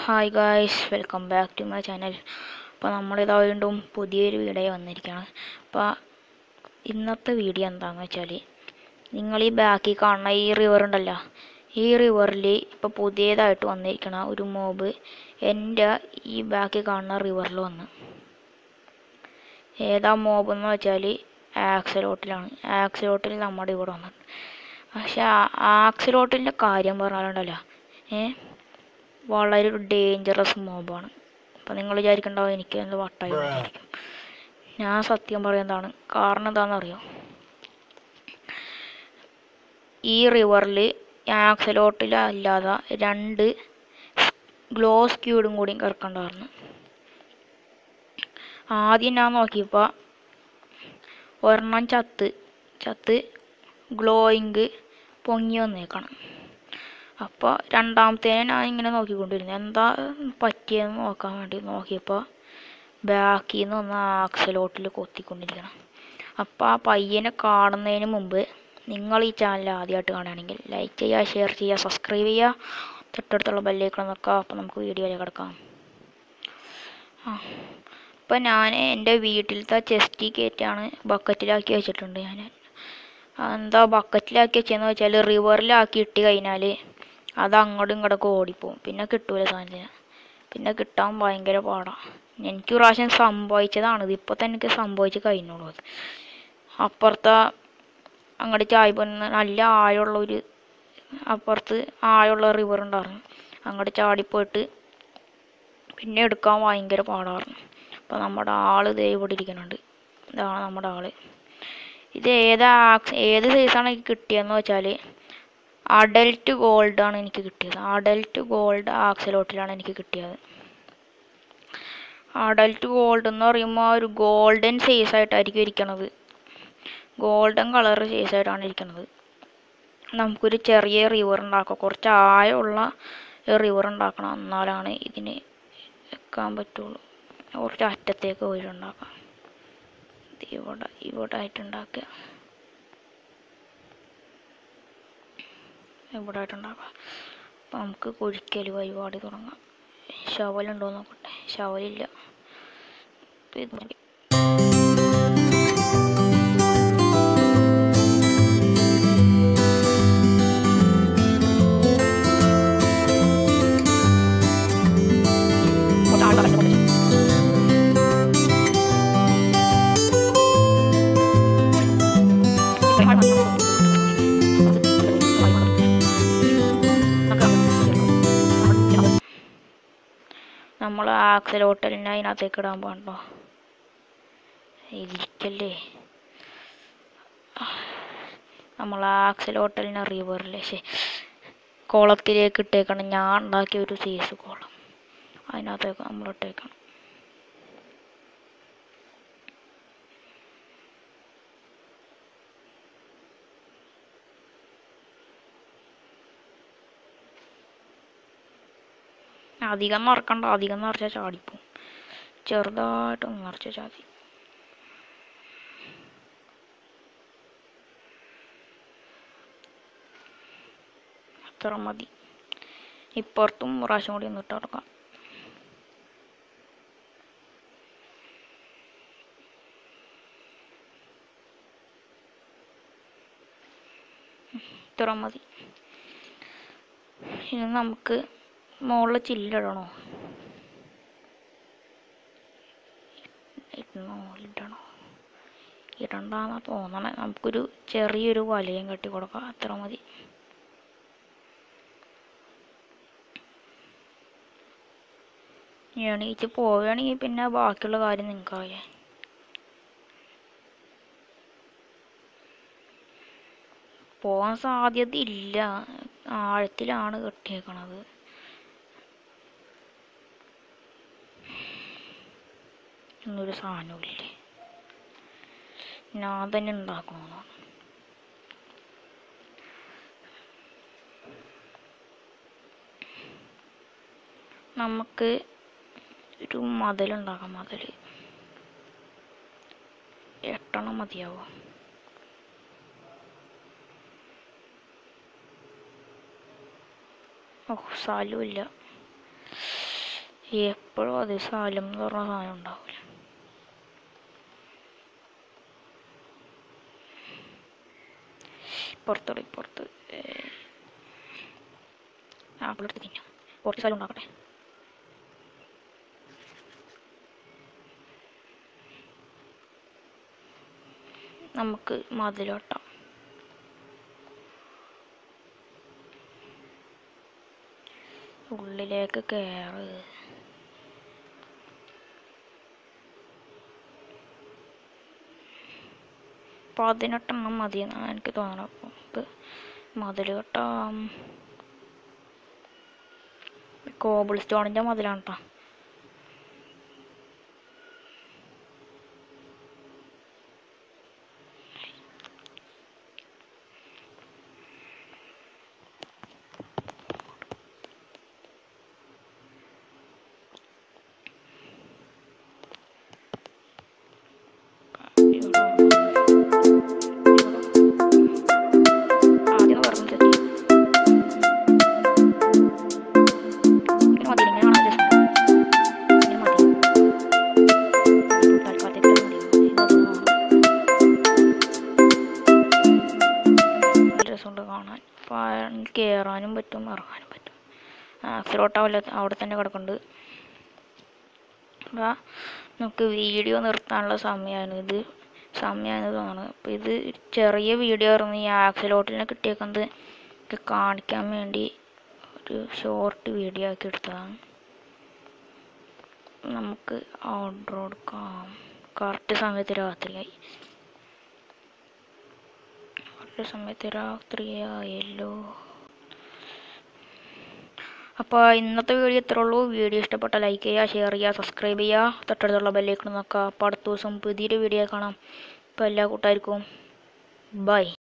Hi guys welcome back to my channel അപ്പോൾ നമ്മളിതാ വീണ്ടും പുതിയൊരു വീഡിയോ വന്നിരിക്കുകയാണ് അപ്പോൾ ഇന്നത്തെ വീഡിയോ എന്താണെന്ന് വെച്ചാൽ നിങ്ങൾ ഈ ബാക്കിൽ കാണുന്ന ഈ റിവർ ഉണ്ടല്ലോ ഈ റിവറിൽ ഇപ്പോൾ പുതിയതായിട്ട് വന്നിരിക്കണ ഒരു മോബ് എൻ്റെ ഈ ബാക്കിൽ കാണുന്ന റിവറിൽ വന്ന് ഏതാ മോബ് എന്ന് വെച്ചാൽ ആക്സലോട്ടിലാണ് ആക്സലോട്ടിൽ നമ്മുടെ ഇവിടെ വന്നത് പക്ഷെ ആക്സലോട്ടിൻ്റെ കാര്യം പറഞ്ഞാലുണ്ടല്ലോ ഏ വളരെ ഒരു ഡേഞ്ചറസ് മോബാണ് അപ്പം നിങ്ങൾ വിചാരിക്കണ്ടാവും എനിക്ക് എന്ത് വട്ടായി വിചാരിക്കും ഞാൻ സത്യം പറയുന്നതാണ് കാരണം എന്താണെന്നറിയോ ഈ റിവറിൽ ആക്സലോട്ടിൽ അല്ലാതെ രണ്ട് ഗ്ലോ സ്ക്യൂഡും കൂടി കിടക്കണ്ടായിരുന്നു ആദ്യം ഞാൻ നോക്കിയപ്പോൾ ഒരെണ്ണം ചത്ത് ചത്ത് ഗ്ലോയിങ് പൊങ്ങി വന്നേക്കണം അപ്പോൾ രണ്ടാമത്തേനെ ഞാൻ ഇങ്ങനെ നോക്കിക്കൊണ്ടിരുന്നു എന്താ പറ്റിയെന്ന് നോക്കാൻ വേണ്ടി നോക്കിയപ്പോൾ ബാക്കിൽ നിന്ന് ഒന്ന് ആക്സലോട്ടിൽ കൊത്തിക്കൊണ്ടിരിക്കണം അപ്പോൾ ആ പയ്യനെ കാണുന്നതിന് മുമ്പ് നിങ്ങൾ ഈ ചാനൽ ആദ്യമായിട്ട് കാണുകയാണെങ്കിൽ ലൈക്ക് ചെയ്യുക ഷെയർ ചെയ്യുക സബ്സ്ക്രൈബ് ചെയ്യുക തൊട്ടടുത്തുള്ള ബെല്ലേക്കണം നോക്കുക അപ്പോൾ നമുക്ക് വീഡിയോയിലേക്ക് കിടക്കാം ആ ഇപ്പം ഞാൻ എൻ്റെ വീട്ടിലത്തെ ചെസ്റ്റി കയറ്റാണ് ബക്കറ്റിലാക്കി വെച്ചിട്ടുണ്ട് ഞാൻ എന്താ ബക്കറ്റിലാക്കി വെച്ചതെന്ന് വെച്ചാൽ റിവറിലാക്കി ഇട്ട് കഴിഞ്ഞാൽ അത് അങ്ങോട്ടും ഇങ്ങോട്ടൊക്കെ ഓടിപ്പോവും പിന്നെ കിട്ടൂല സാധനത്തിന് പിന്നെ കിട്ടാൻ ഭയങ്കര പാടാണ് എനിക്ക് പ്രാവശ്യം സംഭവിച്ചതാണിത് ഇപ്പോൾ തന്നെ എനിക്ക് സംഭവിച്ച് കഴിഞ്ഞോളൂ അത് അപ്പുറത്തെ അങ്ങോട്ട് ചായ പോകുന്ന നല്ല ആഴമുള്ള ഒരു അപ്പുറത്ത് ആഴമുള്ള റിവർ ഉണ്ടായിരുന്നു അങ്ങോട്ട് ചാടിപ്പോയിട്ട് പിന്നെ എടുക്കാൻ ഭയങ്കര പാടായിരുന്നു അപ്പോൾ നമ്മുടെ ആൾ ദേ ഇവിടെ ഇരിക്കുന്നുണ്ട് ഇതാണ് നമ്മുടെ ആള് ഇത് ഏതാ ഏത് സൈസാണ് എനിക്ക് കിട്ടിയതെന്ന് വെച്ചാൽ അഡൽട്ട് ഗോൾഡാണ് എനിക്ക് കിട്ടിയത് അഡൽട്ട് ഗോൾഡ് ആക്സലോട്ടിലാണ് എനിക്ക് കിട്ടിയത് അഡൽട്ട് ഗോൾഡ് എന്ന് പറയുമ്പോൾ ഒരു ഗോൾഡൻ സൈസ് ആയിട്ടായിരിക്കും ഇരിക്കണത് ഗോൾഡൻ കളർ സൈസ് ആയിട്ടാണ് ഇരിക്കുന്നത് നമുക്കൊരു ചെറിയ റിവർ ഉണ്ടാക്കാം കുറച്ച് ആഴമുള്ള റിവർ ഉണ്ടാക്കണം എന്നാലാണ് ഇതിന് വെക്കാൻ പറ്റുള്ളൂ കുറച്ച് അറ്റത്തേക്ക് പോയിട്ടുണ്ടാക്കാം ഇത് ഇവിടെ ഇവിടെ ആയിട്ടുണ്ടാക്കുക ഇവിടെ ആയിട്ടുണ്ടാക്കാം അപ്പം നമുക്ക് കുഴിക്കൽ പരിപാടി തുടങ്ങാം ശവലുണ്ടോ നോക്കട്ടെ ശവലില്ല ഇപ്പം ഇത് മതി. കുറച്ച് ആഴം കളഞ്ഞ് കുറച്ച് നമ്മൾ ആക്സലോട്ടലിനെ അതിനകത്തേക്ക് ഇടാൻ പാടുണ്ടോ ഇരിക്കല്ലേ നമ്മൾ ആക്സലോട്ടലിനെ റിവറിലെ ശേ കുളത്തിലേക്ക് ഇട്ടേക്കണം ഞാൻ ഉണ്ടാക്കിയ ഒരു സീസ് കുളം അതിനകത്തേക്ക് നമ്മൾ ഇട്ടേക്കണം അധികം നിറക്കണ്ട അധികം നിറച്ചാൽ ചാടിപ്പോവും ചെറുതായിട്ടൊന്ന് നിറച്ചാൽ ചാതി അത്ര മതി ഇപ്പുറത്തും പ്രാവശ്യം കൂടി ഒന്നിട്ട് ഇറക്കാം ഇത്ര മതി ഇനി നമുക്ക് മുകളിൽ ചില്ലിടണോ ഇടണോ ഇടണോ ഇടണ്ടാന്നാ തോന്നണേ നമുക്കൊരു ചെറിയൊരു വലയം കെട്ടി കൊടുക്കാം അത്ര മതി എണീച്ച് പോവുകയാണെങ്കിൽ പിന്നെ ബാക്കിയുള്ള കാര്യം നിങ്ങൾക്കറിയാം പോകാൻ സാധ്യത ഇല്ല ആഴത്തിലാണ് കെട്ടിയേക്കണത് എന്നൊരു സാധനമില്ലേ ഞാൻ തന്നെ ഉണ്ടാക്കണമെന്നാണ് നമുക്ക് ഒരു മതിലുണ്ടാക്കാം മതിൽ എട്ടെണ്ണം മതിയാവോ ഓ സ്ഥലമില്ല എപ്പോഴും അത് സാലം എന്ന് പറഞ്ഞ സാധനം ഉണ്ടാവില്ല പുറത്തോടെ പുറത്ത് ആപ്പിൾ എടുത്ത് തിന്നാം കുറച്ച് സ്ഥലം ഉണ്ടാക്കട്ടെ നമുക്ക് മതിലോട്ടാം ഉള്ളിലേക്ക് കയറ് പതിനെട്ടെണ്ണം മതി എന്നാണ് എനിക്ക് തോന്നണം അപ്പം നമുക്ക് മതിൽ കെട്ടാം കോബിൾ സ്റ്റോണിൻ്റെ മതിലാണ് കേട്ടോ ആദ്യം പറഞ്ഞു സെറ്റ് ചെയ്യും ഇങ്ങനെ മതി ഇങ്ങനെ കാണാൻ രസമുണ്ട് ഇങ്ങനെ മതി തൽക്കാലത്തേക്ക് ഇത് മതി ഇതൊന്ന് നല്ല രസമുണ്ട് കാണാൻ അപ്പോൾ കയറാനും പറ്റും ഇറങ്ങാനും പറ്റും ആക്സിലോട്ട് അവിടെ അവിടെ തന്നെ കിടക്കുന്നുണ്ട് അപ്പോൾ നമുക്ക് വീഡിയോ നിർത്താനുള്ള സമയമാണ് ഇത് സമയമാണ് തോന്നുന്നത് അപ്പോൾ ഇത് ചെറിയ വീഡിയോ ആയിരുന്നു ഈ ആക്സിലോട്ടിനെ കിട്ടിയേക്കുന്നത് ഇത് കാണിക്കാൻ വേണ്ടി ഒരു ഷോർട്ട് വീഡിയോ ആക്കി എടുത്തതാണ് നമുക്ക് ഓർഡർ കൊടുക്കാം കറക്റ്റ് സമയത്ത് രാത്രിയായി കറക്റ്റ് സമയത്ത് രാത്രിയായല്ലോ അപ്പോൾ ഇന്നത്തെ വീഡിയോ ഇത്രേ ഉള്ളൂ വീഡിയോ ഇഷ്ടപ്പെട്ട ലൈക്ക് ചെയ്യുക ഷെയർ ചെയ്യുക സബ്സ്ക്രൈബ് ചെയ്യുക തൊട്ടടുത്തുള്ള ബെല്ലേക്ക് നോക്കുക അപ്പോൾ അടുത്ത ദിവസം പുതിയൊരു വീഡിയോ കാണാം അപ്പോൾ എല്ലാ കൂട്ടുകാർക്കും ബൈ